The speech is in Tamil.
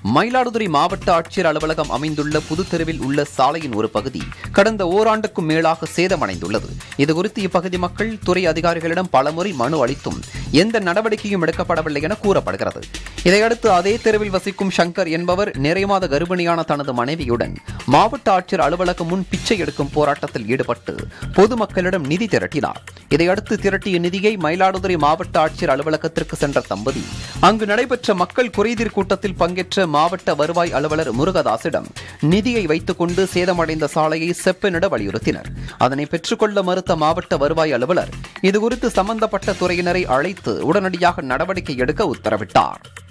மயிலாடுதுறை மாவட்ட ஆட்சியர் அலுவலகம் அமைந்துள்ள புதுத்தெருவில் உள்ள சாலையின் ஒரு பகுதி கடந்த ஓராண்டுக்கும் மேலாக சேதமடைந்துள்ளது இதுகுறித்து இப்பகுதி மக்கள் துறை அதிகாரிகளிடம் பலமுறை மனு அளித்தும் எந்த நடவடிக்கையும் எடுக்கப்படவில்லை என கூறப்படுகிறது இதையடுத்து அதே தெருவில் வசிக்கும் சங்கர் என்பவர் நிறைமாத கர்ப்பிணியான தனது மனைவியுடன் மாவட்ட ஆட்சியர் அலுவலகம் முன் பிச்சை எடுக்கும் போராட்டத்தில் ஈடுபட்டு பொதுமக்களிடம் நிதி திரட்டினார் இதையடுத்து திரட்டிய நிதியை மயிலாடுதுறை மாவட்ட ஆட்சியர் அலுவலகத்திற்கு சென்ற தம்பதி அங்கு நடைபெற்ற மக்கள் குறைதீர் கூட்டத்தில் பங்கேற்ற மாவட்ட வருவாய் அலுவலர் முருகதாசிடம் நிதியை வைத்துக் கொண்டு சேதமடைந்த சாலையை செப்பனிட வலியுறுத்தினர் அதனை பெற்றுக்கொள்ள மறுத்த மாவட்ட வருவாய் அலுவலர் இதுகுறித்து சம்பந்தப்பட்ட துறையினரை அழைத்து உடனடியாக நடவடிக்கை எடுக்க உத்தரவிட்டார்